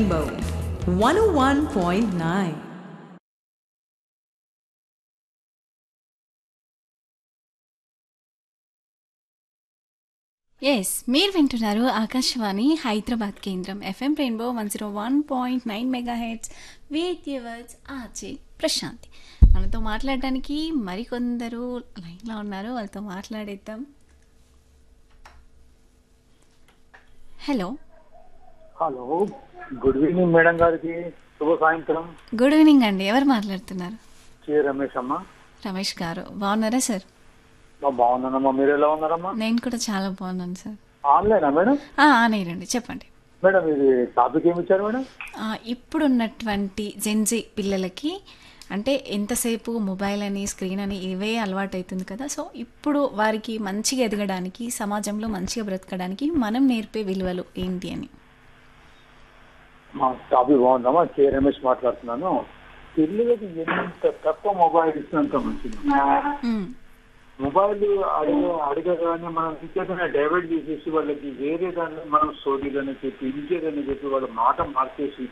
Rainbow 101.9. Yes మీరు వింటున్నారు ఆకాశవాణి హైదరాబాద్ కేంద్రం FM rainbow one zero one point nine mega heads with yours RJ Prashanti మనతో మాట్లాడడానికి మరికొందరు లైన్లో ఉన్నారు వాళ్ళతో మాట్లాడేద్దాం hello hello good evening madam గారికి శుభ సాయంత్రం గుడ్ ఈవినింగ్ అండి ఎవరు మాట్లాడుతున్నారు కే రమేష్ అమ్మ రమేష్ గారు బాగున్నారా సార్ మా బాగున్నానమ్మా మీరు ఎలా ఉన్నారమ్మా నేను కూడా చాలా బాగున్నాను సార్ ఆన్లైనా మేడం ఆనేరండి చెప్పండి మేడం ఇది టాపిక్ ఏమి ఇచ్చారు మేడం ఆ, ఇప్పుడున్నటువంటి జెన్జీ పిల్లలకి అంటే ఎంతసేపు మొబైల్ అని స్క్రీన్ అని ఇవే అలవాటు అవుతుంది కదా సో ఇప్పుడు వారికి మంచిగా ఎదగడానికి సమాజంలో మంచిగా బ్రతకడానికి మనం నేర్పే విలువలు ఏంటి అని మా టాపిక్ బాగుందమ్మా కే రమేష్ మాట్లాడుతున్నాను పిల్లలకి ఎంత తక్కువ మొబైల్ ఇచ్చినంత మంచిది మ్మ్. మొబైల్ అడిగ అడగగానే మనం ఇంకేదైనా డైవర్ట్ చేసేసి వాళ్ళకి వేరే దాన్ని మనం స్టోరీలని చెప్పి ఇంకేదని చెప్పి వాళ్ళ మాట మార్చేసి